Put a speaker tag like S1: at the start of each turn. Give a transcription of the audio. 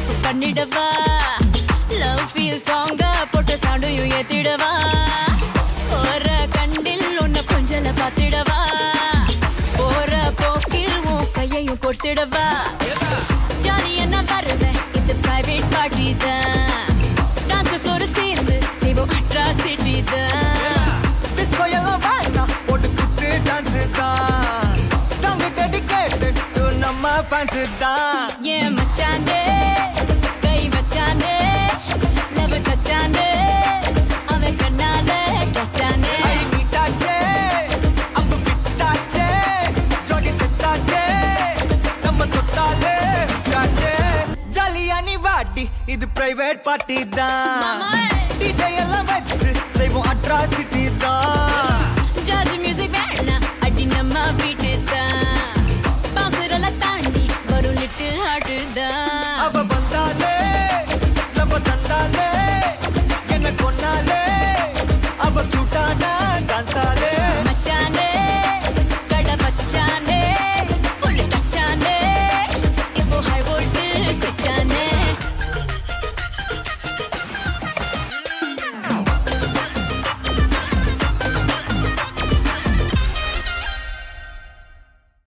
S1: Rape பண்ணிடவா love feel சாங்க போட்டு சண்டையும் ஏத்திடவா போற கண்டில் உன்னை கொஞ்சல பார்த்திடவா போற போக்கில் உன் கையையும் கொடுத்திடவா ஜாலி என்ன வருவேன் இது பிரைவேட் பார்ட்டி தான் டான்ஸ் ஃப்ளோர் சேர்ந்து செய்வோம் அட்ராசிட்டி தான்
S2: டிஸ்கோ எல்லாம் வேண்டாம் போட்டு குத்து டான்ஸ் தான் சாங் டெடிகேட்டட் டு நம்ம ஃபேன்ஸ் தான்
S1: ஏன் மச்சானே கை வச்சானே லவ் கச்சானே அவன் கண்ணால கச்சானே
S2: அடி மீட்டாச்சே அம்பு பிட்டாச்சே ஜோடி செட்டாச்சே நம்ம தொட்டாலே காச்சே ஜாலியா நீ வாடி இது பிரைவேட் பார்ட்டி தான்
S1: மாமா.
S2: டிஜே எல்லாம் வச்சு செய்வோம் அட்ராசிட்டி தான்